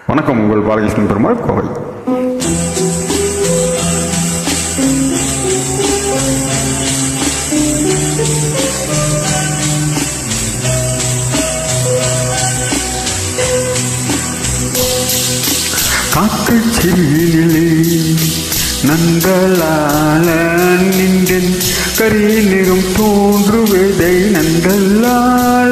வணக்கம் உங்கள் பாலகிருஷ்ணன் பெருமாள் கோவை காற்றுச் சிறியிலே நந்தலால நின்றன் கரி நிறம் தோன்றுவதை நந்தலால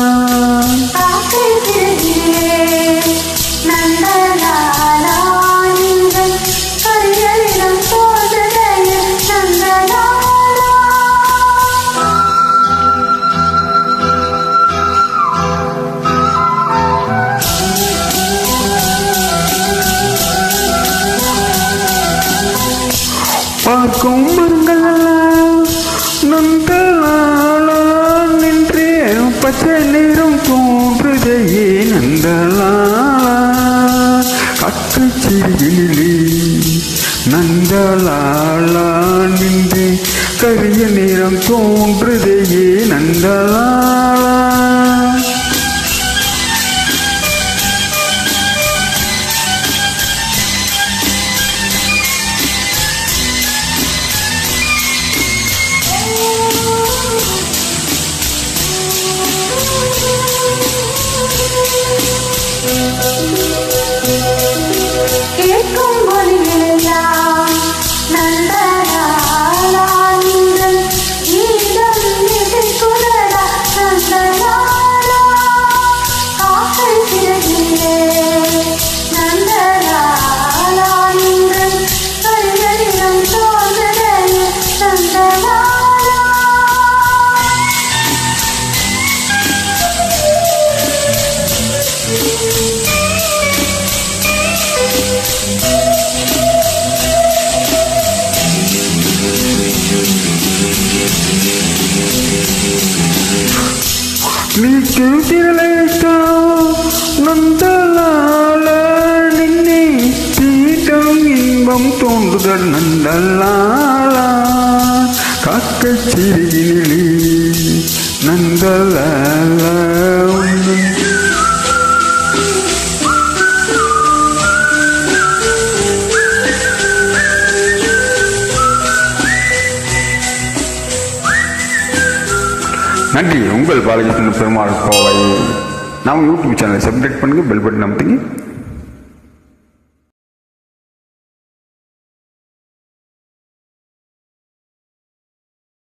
பார்க்கும் மருங்களெல்லாம் நந்தலால நின்றே பச்சை நிறம் தோன்றுதையே நந்தலால காற்றுச் சிறியிலே நந்தலாலா நின்று கரிய நிறம் தோன்றுதையே நந்தலாலா கேட்கும் மொழியெல்லாம் நந்தலாலா நின்றன் கீதம் இசைக்குரலா நந்தலாலா காக்கை சிறகிலே நந்தலாலா நின்றன் கரிகளிடம் தோன்றுதல் நந்தலாலா నీకు తిరలేక నందలాల నిన్నే தீட்டம் இன்பம் தோன்றுதல் நந்தலால காக்கை சிறியிலே நந்தலால உன்னை நன்றி உங்கள் பாலகிருஷ்ணன் பெருமாள் கோவை நாம் யூடியூப் சேனலை சப்ஸ்கிரைப் பண்ணுங்கள் பெல் பட்டன் அமுத்துங்க